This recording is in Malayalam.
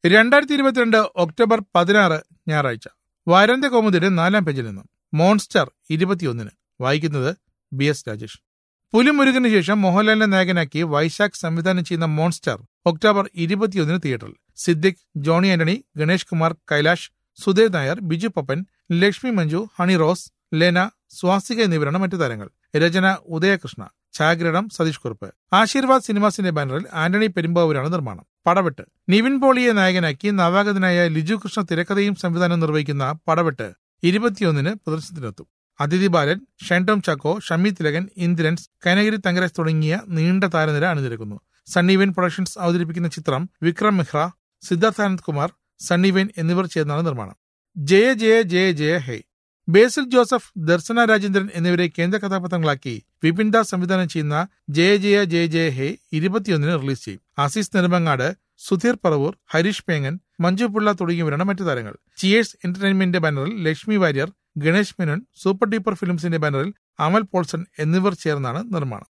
രണ്ടായിരത്തി ഇരുപത്തിരണ്ട് ഒക്ടോബർ പതിനാറ് ഞായറാഴ്ച വാരാന്ത്യ കൗമുദിയുടെ നാലാം പേജിൽ നിന്നും മോൺസ്റ്റർ ഇരുപത്തിയൊന്നിന് വായിക്കുന്നത് ബി എസ് രാജേഷ് പുലിമുരുകന് ശേഷം മോഹൻലാലിനെ നായകനാക്കി വൈശാഖ് സംവിധാനം ചെയ്യുന്ന മോൺസ്റ്റർ ഒക്ടോബർ ഇരുപത്തിയൊന്നിന് തിയേറ്ററിൽ സിദ്ദിഖ് ജോണി ആന്റണി ഗണേഷ് കുമാർ കൈലാഷ് സുദേവ് നായർ ബിജു പപ്പൻ ലക്ഷ്മി മഞ്ജു ഹണി റോസ് ലെന സ്വാസിക എന്നിവരാണ് മറ്റു താരങ്ങൾ രചന ഉദയകൃഷ്ണ ഛായാഗ്രഹണം സതീഷ് കുറുപ്പ് ആശീർവാദ് സിനിമാസിന്റെ ബാനറിൽ ആന്റണി പെരുമ്പാവൂരാണ് നിർമ്മാണം പടവെട്ട് നിവിൻ പോളിയെ നായകനാക്കി നവാഗതനായ ലിജു കൃഷ്ണ തിരക്കഥയും സംവിധാനവും നിർവഹിക്കുന്ന പടവെട്ട് ഇരുപത്തിയൊന്നിന് പ്രദർശനത്തിനെത്തും അതിഥി ബാലൻ ഷെൻടോം ചാക്കോ ഷമി തിലകൻ ഇന്ദ്രൻസ് കനഗിരി തങ്കരാജ് തുടങ്ങിയ നീണ്ട താരനിര അണിനിരക്കുന്നു സണ്ണിവേൻ പ്രൊഡക്ഷൻസ് അവതരിപ്പിക്കുന്ന ചിത്രം വിക്രം മെഹ്റ സിദ്ധാർത്ഥാനന്ദ് കുമാർ സണ്ണിവേൻ എന്നിവർ ചേർന്നാണ് നിർമ്മാണം ജയ ജയ ജയ ജയ ഹേ ബേസിൽ ജോസഫ് ദർശന രാജേന്ദ്രൻ എന്നിവരെ കേന്ദ്ര കഥാപാത്രങ്ങളാക്കി വിപിൻ ദാസ് സംവിധാനം ചെയ്യുന്ന ജയ ജയ ജയ ജയ ഹേ ഇരുപത്തിയൊന്നിന് റിലീസ് ചെയ്യും ആസീസ് നെടുമങ്ങാട് സുധീർ പറവൂർ ഹരീഷ് പേങ്ങൻ മഞ്ജു പിള്ള തുടങ്ങിയവരാണ് മറ്റു താരങ്ങൾ ചിയേഴ്സ് എന്റർടൈൻമെന്റിന്റെ ബാനറിൽ ലക്ഷ്മി വാര്യർ ഗണേഷ് മേനോൻ സൂപ്പർ ഡീപ്പർ ഫിലിംസിന്റെ ബാനറിൽ അമൽ പോൾസൺ എന്നിവർ ചേർന്നാണ് നിർമ്മാണം